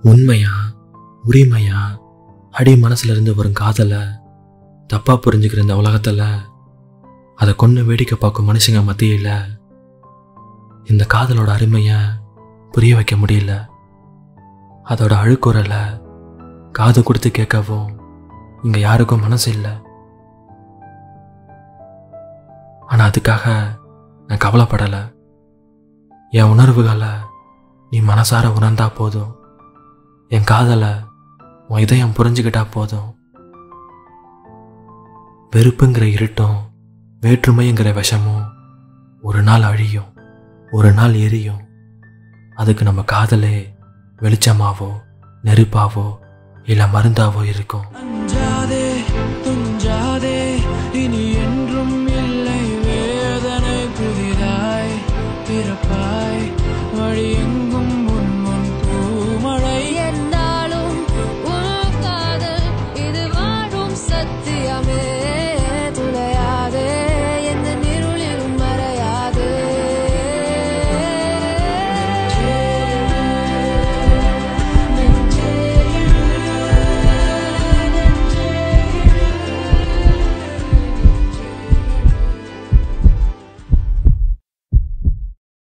உண்மையா உரிமையா அடி மனசுல இருந்து வரும் காதலை தப்பா புரிஞ்சுக்கிற இந்த உலகத்துல அதை கொண்டு வேடிக்கை பார்க்கும் மனுஷங்க மத்தியில இந்த காதலோட அருமையை புரிய வைக்க முடியல அதோட அழுக்குறலை காது கொடுத்து கேட்கவும் இங்க யாருக்கும் மனசு இல்லை ஆனா அதுக்காக நான் கவலைப்படலை என் உணர்வுகளை நீ மனசார உணர்ந்தா போதும் என் காதலை உன் இதயம் புரிஞ்சுக்கிட்டா போதும் வெறுப்புங்கிற இருட்டும் வேற்றுமைங்கிற விஷமும் ஒரு நாள் அழியும் ஒரு நாள் எரியும் அதுக்கு நம்ம காதலே வெளிச்சமாவோ நெருப்பாவோ இல்லை மருந்தாவோ இருக்கும் அஞ்சாதே